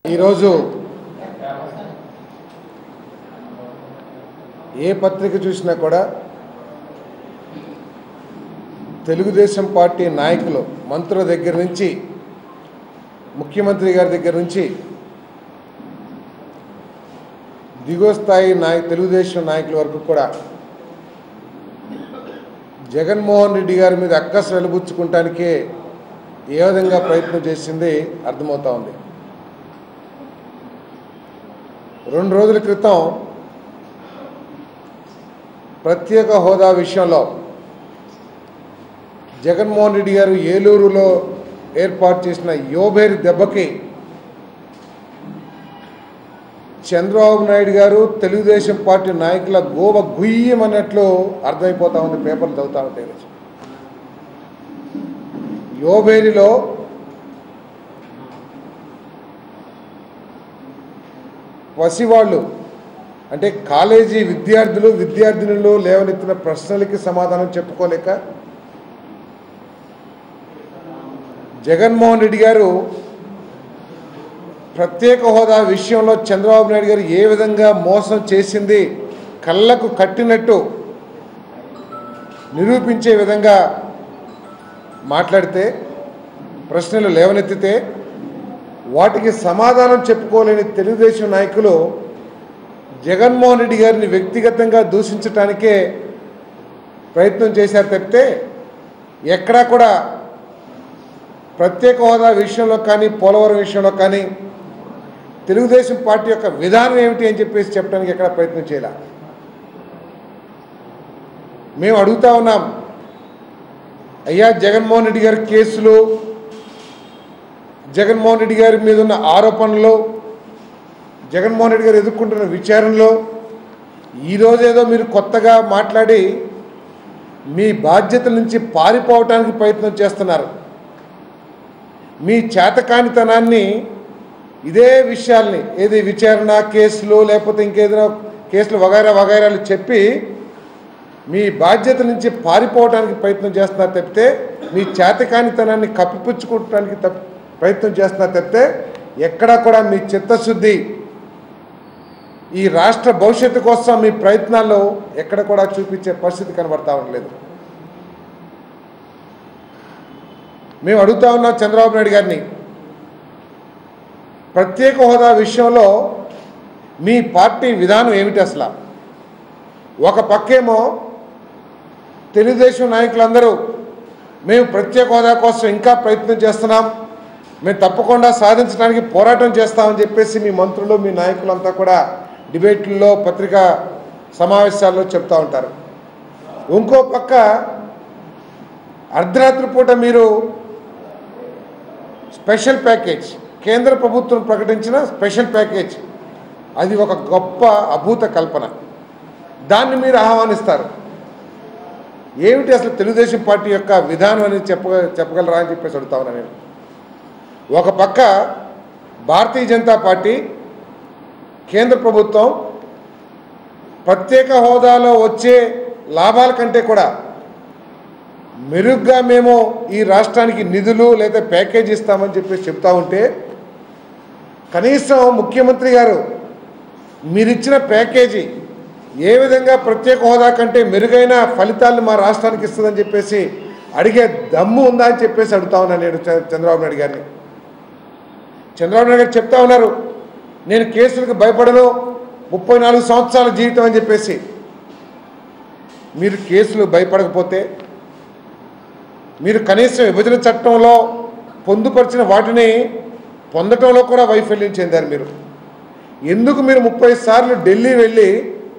ఈరోజు ఏ పత్రిక చూసినా కూడా తెలుగుదేశం పార్టీ నాయకులు మంత్రుల దగ్గర నుంచి ముఖ్యమంత్రి గారి దగ్గర నుంచి దిగువ స్థాయి నాయ తెలుగుదేశం నాయకుల వరకు కూడా జగన్మోహన్ రెడ్డి గారి మీద అక్కసు వెలుబుచ్చుకుంటానికే ఏ విధంగా ప్రయత్నం చేసింది అర్థమవుతా ఉంది రెండు రోజుల క్రితం ప్రత్యేక హోదా విషయంలో జగన్మోహన్ రెడ్డి గారు ఏలూరులో ఏర్పాటు చేసిన యోబేరి దెబ్బకి చంద్రబాబు నాయుడు గారు తెలుగుదేశం పార్టీ నాయకుల గోవ గుయ్యమన్నట్లు అర్థమైపోతా ఉంది పేపర్లు చదువుతా ఉంటాయి ఈరోజు. యోబేరిలో పసివాళ్ళు అంటే కాలేజీ విద్యార్థులు విద్యార్థినులు లేవనెత్తిన ప్రశ్నలకి సమాధానం చెప్పుకోలేక జగన్మోహన్ రెడ్డి గారు ప్రత్యేక హోదా విషయంలో చంద్రబాబు నాయుడు గారు ఏ విధంగా మోసం చేసింది కళ్ళకు కట్టినట్టు నిరూపించే విధంగా మాట్లాడితే ప్రశ్నలు లేవనెత్తితే వాటికి సమాధానం చెప్పుకోలేని తెలుగుదేశం నాయకులు జగన్మోహన్ రెడ్డి గారిని వ్యక్తిగతంగా దూషించటానికే ప్రయత్నం చేశారు తప్పితే ఎక్కడా కూడా ప్రత్యేక హోదా విషయంలో కానీ పోలవరం విషయంలో కానీ తెలుగుదేశం పార్టీ యొక్క విధానం ఏమిటి అని చెప్పేసి చెప్పడానికి ఎక్కడ ప్రయత్నం చేయాల మేము అడుగుతా ఉన్నాం అయ్యా జగన్మోహన్ రెడ్డి గారి కేసులు జగన్మోహన్ రెడ్డి గారి మీద ఉన్న ఆరోపణలు జగన్మోహన్ రెడ్డి గారు ఎదుర్కొంటున్న విచారణలో ఈరోజు ఏదో మీరు కొత్తగా మాట్లాడి మీ బాధ్యతల నుంచి పారిపోవటానికి ప్రయత్నం చేస్తున్నారు మీ చేతకానితనాన్ని ఇదే విషయాల్ని ఏది విచారణ కేసులు లేకపోతే ఇంకేదైనా కేసులు వగైరా వగైరాలు చెప్పి మీ బాధ్యత నుంచి పారిపోవడానికి ప్రయత్నం చేస్తున్నారు తప్పితే మీ చేతకానితనాన్ని కప్పిపుచ్చుకోవటానికి తప్ప ప్రయత్నం చేస్తున్నారు తప్పితే ఎక్కడా కూడా మీ చిత్తశుద్ధి ఈ రాష్ట్ర భవిష్యత్తు కోసం మీ ప్రయత్నాల్లో ఎక్కడ కూడా చూపించే పరిస్థితి కనబడతా ఉండలేదు మేము అడుగుతా ఉన్నాం చంద్రబాబు నాయుడు గారిని ప్రత్యేక హోదా విషయంలో మీ పార్టీ విధానం ఏమిటి అసలు ఒక పక్కేమో తెలుగుదేశం నాయకులందరూ మేము ప్రత్యేక హోదా కోసం ఇంకా ప్రయత్నం చేస్తున్నాం మేము తప్పకుండా సాధించడానికి పోరాటం చేస్తామని చెప్పేసి మీ మంత్రులు మీ నాయకులంతా కూడా డిబేట్లలో పత్రికా సమావేశాల్లో చెప్తూ ఉంటారు ఇంకో పక్క అర్ధరాత్రి పూట మీరు స్పెషల్ ప్యాకేజ్ కేంద్ర ప్రభుత్వం ప్రకటించిన స్పెషల్ ప్యాకేజ్ అది ఒక గొప్ప అభూత కల్పన దాన్ని మీరు ఆహ్వానిస్తారు ఏమిటి అసలు తెలుగుదేశం పార్టీ యొక్క విధానం అనేది చెప్ప చెప్పగలరా అని చెప్పేసి అడుగుతా ఉన్నా నేను ఒక పక్క భారతీయ జనతా పార్టీ కేంద్ర ప్రభుత్వం ప్రత్యేక హోదాలో వచ్చే లాభాల కంటే కూడా మెరుగ్గా మేము ఈ రాష్ట్రానికి నిధులు లేదా ప్యాకేజ్ ఇస్తామని చెప్పేసి చెప్తా ఉంటే కనీసం ముఖ్యమంత్రి గారు మీరిచ్చిన ప్యాకేజీ ఏ విధంగా ప్రత్యేక హోదా కంటే మెరుగైన ఫలితాలను మా రాష్ట్రానికి ఇస్తుందని చెప్పేసి అడిగే దమ్ము ఉందా అని చెప్పేసి అడుగుతా ఉన్నాను నేను చ- చంద్రబాబు నాయుడు గారిని చంద్రబాబు నాయుడు గారు చెప్తా ఉన్నారు నేను కేసులకు భయపడను ముప్పై నాలుగు సంవత్సరాల జీవితం అని చెప్పేసి మీరు కేసులు భయపడకపోతే మీరు కనీసం విభజన చట్టంలో పొందుపరిచిన వాటిని పొందటంలో కూడా వైఫల్యం చెందారు మీరు ఎందుకు మీరు ముప్పై సార్లు ఢిల్లీ వెళ్ళి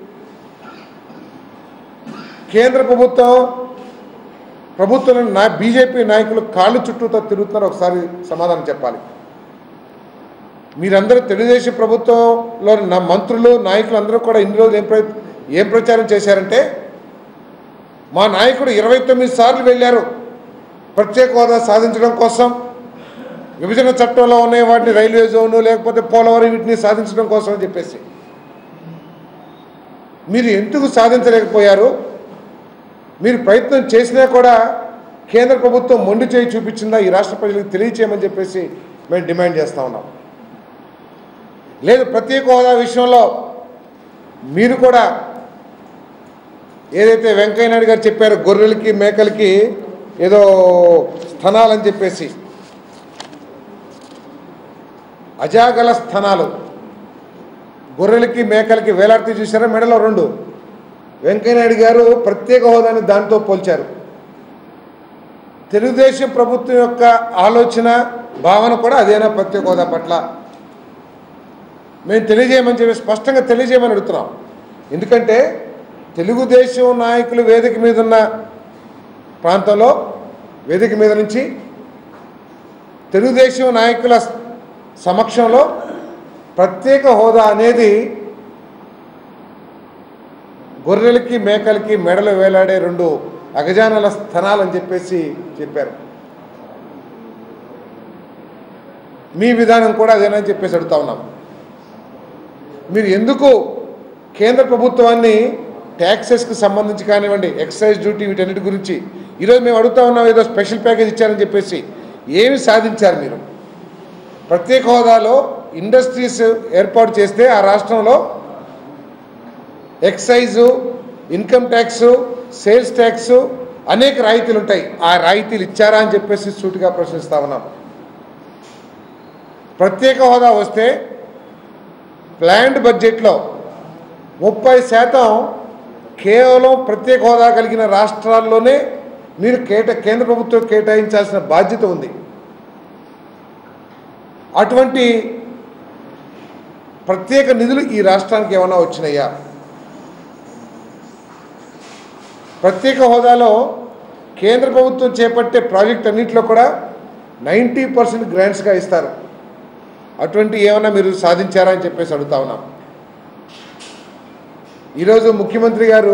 కేంద్ర ప్రభుత్వం ప్రభుత్వం నా బీజేపీ నాయకులు కాళ్ళు చుట్టూతో తిరుగుతున్నారు ఒకసారి సమాధానం చెప్పాలి మీరందరూ తెలుగుదేశం ప్రభుత్వంలో నా మంత్రులు నాయకులు అందరూ కూడా ఇన్ని రోజులు ఏం ప్ర ఏం ప్రచారం చేశారంటే మా నాయకుడు ఇరవై తొమ్మిది సార్లు వెళ్ళారు ప్రత్యేక హోదా సాధించడం కోసం విభజన చట్టంలో ఉన్న వాటిని రైల్వే జోను లేకపోతే పోలవరం వీటిని సాధించడం కోసం అని చెప్పేసి మీరు ఎందుకు సాధించలేకపోయారు మీరు ప్రయత్నం చేసినా కూడా కేంద్ర ప్రభుత్వం మొండి చేయి చూపించిందా ఈ రాష్ట్ర ప్రజలకు తెలియచేయమని చెప్పేసి మేము డిమాండ్ చేస్తా ఉన్నాం లేదు ప్రత్యేక హోదా విషయంలో మీరు కూడా ఏదైతే వెంకయ్య నాయుడు గారు చెప్పారో గొర్రెలకి మేకలకి ఏదో స్థనాలని చెప్పేసి అజాగల స్థనాలు గొర్రెలకి మేకలకి వేలాడితే చూసారా మెడలో రెండు వెంకయ్యనాయుడు గారు ప్రత్యేక హోదాని దాంతో పోల్చారు తెలుగుదేశం ప్రభుత్వం యొక్క ఆలోచన భావన కూడా అదేనా ప్రత్యేక హోదా పట్ల మేము తెలియజేయమని చెప్పి స్పష్టంగా తెలియజేయమని అడుగుతున్నాం ఎందుకంటే తెలుగుదేశం నాయకులు వేదిక మీద ఉన్న ప్రాంతంలో వేదిక మీద నుంచి తెలుగుదేశం నాయకుల సమక్షంలో ప్రత్యేక హోదా అనేది గొర్రెలకి మేకలకి మెడలు వేలాడే రెండు అగజానల స్థనాలని చెప్పేసి చెప్పారు మీ విధానం కూడా అదేనని చెప్పేసి అడుగుతా ఉన్నాం మీరు ఎందుకు కేంద్ర ప్రభుత్వాన్ని ట్యాక్సెస్కి సంబంధించి కానివ్వండి ఎక్సైజ్ డ్యూటీ వీటన్నిటి గురించి ఈరోజు మేము అడుగుతా ఉన్నాం ఏదో స్పెషల్ ప్యాకేజ్ ఇచ్చారని చెప్పేసి ఏమి సాధించారు మీరు ప్రత్యేక హోదాలో ఇండస్ట్రీస్ ఏర్పాటు చేస్తే ఆ రాష్ట్రంలో excise income tax sales tax అనేక రాయితీలు ఉంటాయి ఆ రాయితీలు ఇచ్చారా అని చెప్పేసి సూటిగా ప్రశ్నిస్తా ఉన్నాం ప్రత్యేక హోదా వస్తే ప్లాండ్ బడ్జెట్లో ముప్పై శాతం కేవలం ప్రత్యేక హోదా కలిగిన రాష్ట్రాల్లోనే మీరు కేట కేంద్ర ప్రభుత్వం కేటాయించాల్సిన బాధ్యత ఉంది అటువంటి ప్రత్యేక నిధులు ఈ రాష్ట్రానికి ఏమైనా వచ్చినాయా ప్రత్యేక హోదాలో కేంద్ర ప్రభుత్వం చేపట్టే ప్రాజెక్ట్ అన్నింటిలో కూడా నైంటీ పర్సెంట్ గ్రాంట్స్గా ఇస్తారు అటువంటి ఏమైనా మీరు సాధించారా అని చెప్పేసి అడుగుతా ఉన్నాం ఈరోజు ముఖ్యమంత్రి గారు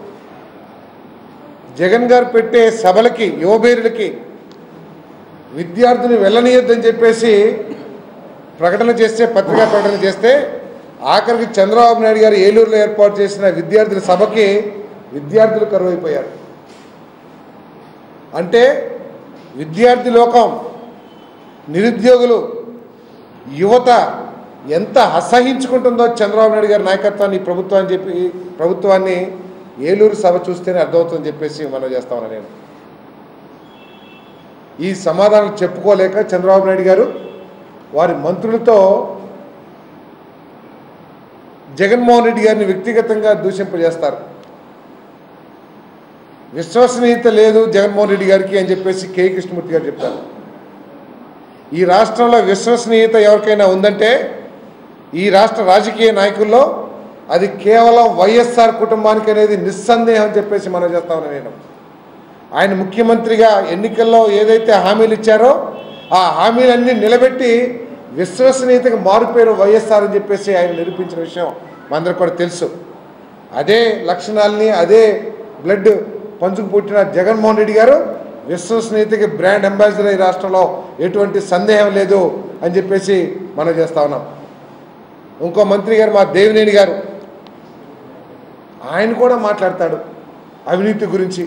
జగన్ గారు పెట్టే సభలకి యువబేరులకి విద్యార్థులు వెళ్ళనీయొద్దని చెప్పేసి ప్రకటన చేస్తే పత్రికా ప్రకటన చేస్తే ఆఖరికి చంద్రబాబు నాయుడు గారు ఏలూరులో ఏర్పాటు చేసిన విద్యార్థుల సభకి విద్యార్థులు కరువైపోయారు అంటే విద్యార్థి లోకం నిరుద్యోగులు యువత ఎంత అసహించుకుంటుందో చంద్రబాబు నాయుడు గారి నాయకత్వాన్ని ఈ ప్రభుత్వాన్ని చెప్పి ప్రభుత్వాన్ని ఏలూరు సభ చూస్తేనే అర్థమవుతుందని చెప్పేసి మనం చేస్తామని నేను ఈ సమాధానం చెప్పుకోలేక చంద్రబాబు నాయుడు గారు వారి మంత్రులతో జగన్మోహన్ రెడ్డి గారిని వ్యక్తిగతంగా దూషింపజేస్తారు విశ్వసనీయత లేదు జగన్మోహన్ రెడ్డి గారికి అని చెప్పేసి కే కృష్ణమూర్తి గారు చెప్తారు ఈ రాష్ట్రంలో విశ్వసనీయత ఎవరికైనా ఉందంటే ఈ రాష్ట్ర రాజకీయ నాయకుల్లో అది కేవలం వైఎస్ఆర్ కుటుంబానికి అనేది నిస్సందేహం అని చెప్పేసి మనం చేస్తామని నేను ఆయన ముఖ్యమంత్రిగా ఎన్నికల్లో ఏదైతే హామీలు ఇచ్చారో ఆ హామీలన్నీ నిలబెట్టి విశ్వసనీయతకు మారుపేరు వైఎస్ఆర్ అని చెప్పేసి ఆయన నిరూపించిన విషయం మనందరికి కూడా తెలుసు అదే లక్షణాలని అదే బ్లడ్ పంచుకు పుట్టిన జగన్మోహన్ రెడ్డి గారు విశ్వసనీయతకి బ్రాండ్ అంబాసిడర్ ఈ రాష్ట్రంలో ఎటువంటి సందేహం లేదు అని చెప్పేసి మనం చేస్తా ఉన్నాం ఇంకో మంత్రి గారు మా దేవినేని గారు ఆయన కూడా మాట్లాడతాడు అవినీతి గురించి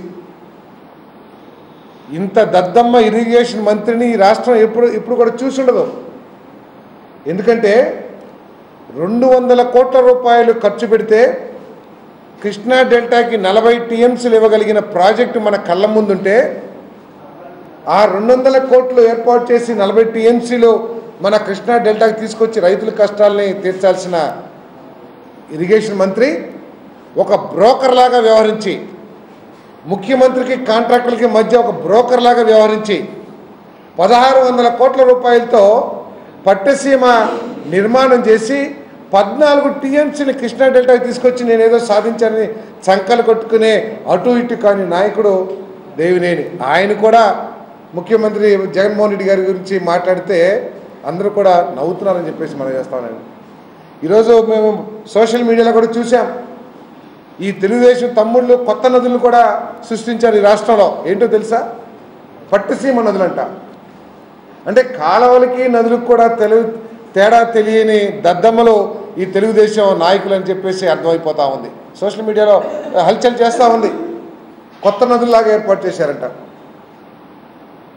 ఇంత దద్దమ్మ ఇరిగేషన్ మంత్రిని ఈ రాష్ట్రం ఎప్పుడు ఇప్పుడు కూడా చూసుండదు ఎందుకంటే రెండు వందల కోట్ల రూపాయలు ఖర్చు పెడితే కృష్ణా డెల్టాకి నలభై టీఎంసీలు ఇవ్వగలిగిన ప్రాజెక్టు మన కళ్ళ ముందుంటే ఆ రెండు వందల కోట్లు ఏర్పాటు చేసి నలభై టీఎంసీలు మన కృష్ణా డెల్టాకి తీసుకొచ్చి రైతుల కష్టాలని తీర్చాల్సిన ఇరిగేషన్ మంత్రి ఒక బ్రోకర్ లాగా వ్యవహరించి ముఖ్యమంత్రికి కాంట్రాక్టర్లకి మధ్య ఒక బ్రోకర్ లాగా వ్యవహరించి పదహారు వందల కోట్ల రూపాయలతో పట్టసీమ నిర్మాణం చేసి పద్నాలుగు టీఎంసీని కృష్ణా డెల్టాకి తీసుకొచ్చి నేను ఏదో సాధించానని చంకలు కొట్టుకునే అటు ఇటు కాని నాయకుడు దేవినేని ఆయన కూడా ముఖ్యమంత్రి జగన్మోహన్ రెడ్డి గారి గురించి మాట్లాడితే అందరూ కూడా నవ్వుతున్నారని చెప్పేసి మనం చేస్తామని ఈరోజు మేము సోషల్ మీడియాలో కూడా చూసాం ఈ తెలుగుదేశం తమ్ముళ్ళు కొత్త నదులను కూడా సృష్టించారు ఈ రాష్ట్రంలో ఏంటో తెలుసా పట్టుసీమ నదులంట అంటే కాలువలకి నదులకు కూడా తెలుగు తేడా తెలియని దద్దమ్మలు ఈ తెలుగుదేశం నాయకులు అని చెప్పేసి అర్థమైపోతా ఉంది సోషల్ మీడియాలో హల్చల్ చేస్తూ ఉంది కొత్త నదుల్లాగా ఏర్పాటు చేశారంట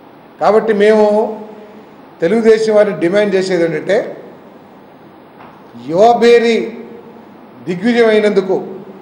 కాబట్టి మేము తెలుగుదేశం వారిని డిమాండ్ చేసేది ఏంటంటే యువబేరి దిగ్విజయం అయినందుకు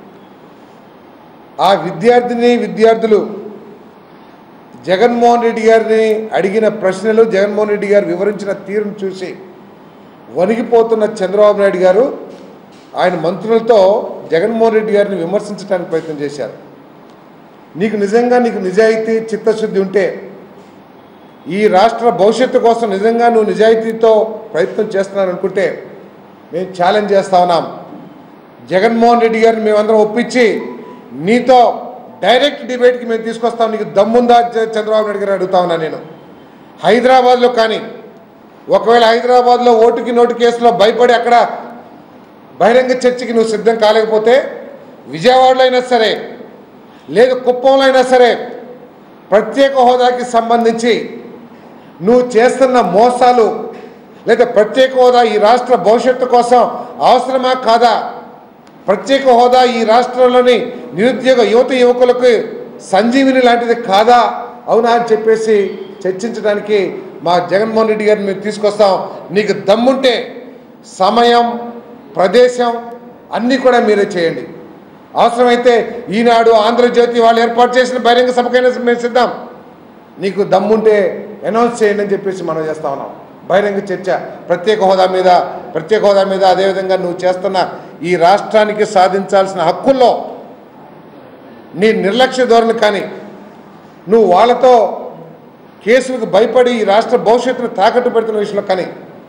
ఆ విద్యార్థిని విద్యార్థులు జగన్మోహన్ రెడ్డి గారిని అడిగిన ప్రశ్నలు జగన్మోహన్ రెడ్డి గారు వివరించిన తీరును చూసి వణిగిపోతున్న చంద్రబాబు నాయుడు గారు ఆయన మంత్రులతో జగన్మోహన్ రెడ్డి గారిని విమర్శించడానికి ప్రయత్నం చేశారు నీకు నిజంగా నీకు నిజాయితీ చిత్తశుద్ధి ఉంటే ఈ రాష్ట్ర భవిష్యత్తు కోసం నిజంగా నువ్వు నిజాయితీతో ప్రయత్నం చేస్తున్నాను అనుకుంటే మేము ఛాలెంజ్ చేస్తా ఉన్నాం జగన్మోహన్ రెడ్డి గారిని మేమందరం ఒప్పించి నీతో డైరెక్ట్ డిబేట్కి మేము తీసుకొస్తాం నీకు దమ్ముందా చ- చంద్రబాబు నాయుడు గారు అడుగుతా ఉన్నా నేను హైదరాబాద్లో కానీ ఒకవేళ హైదరాబాద్లో ఓటుకి నోటు కేసులో భయపడి అక్కడ బహిరంగ చర్చకి నువ్వు సిద్ధం కాలేకపోతే విజయవాడలో అయినా సరే లేదు కుప్పంలో అయినా సరే ప్రత్యేక హోదాకి సంబంధించి నువ్వు చేస్తున్న మోసాలు లేదా ప్రత్యేక హోదా ఈ రాష్ట్ర భవిష్యత్తు కోసం అవసరమా కాదా ప్రత్యేక హోదా ఈ రాష్ట్రంలోని నిరుద్యోగ యువత యువకులకు సంజీవిని లాంటిది కాదా అవునా అని చెప్పేసి చర్చించడానికి మా జగన్మోహన్ రెడ్డి గారిని మేము తీసుకొస్తాం నీకు దమ్ముంటే సమయం ప్రదేశం అన్నీ కూడా మీరే చేయండి అవసరమైతే ఈనాడు ఆంధ్రజ్యోతి వాళ్ళు ఏర్పాటు చేసిన బహిరంగ సభకైనా మేము సిద్ధం నీకు దమ్ముంటే అనౌన్స్ చేయండి అని చెప్పేసి మనం చేస్తా ఉన్నాం బహిరంగ చర్చ ప్రత్యేక హోదా మీద ప్రత్యేక హోదా మీద అదేవిధంగా నువ్వు చేస్తున్న ఈ రాష్ట్రానికి సాధించాల్సిన హక్కుల్లో నీ నిర్లక్ష్య ధోరణి కానీ నువ్వు వాళ్ళతో కేసులకు భయపడి ఈ రాష్ట్ర భవిష్యత్తును తాకట్టు పెడుతున్న విషయంలో కానీ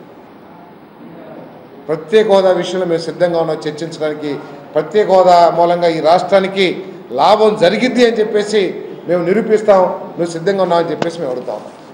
ప్రత్యేక హోదా విషయంలో మేము సిద్ధంగా ఉన్నాం చర్చించడానికి ప్రత్యేక హోదా మూలంగా ఈ రాష్ట్రానికి లాభం జరిగిద్ది అని చెప్పేసి మేము నిరూపిస్తాం నువ్వు సిద్ధంగా ఉన్నావు అని చెప్పేసి మేము అడుగుతా ఉన్నాం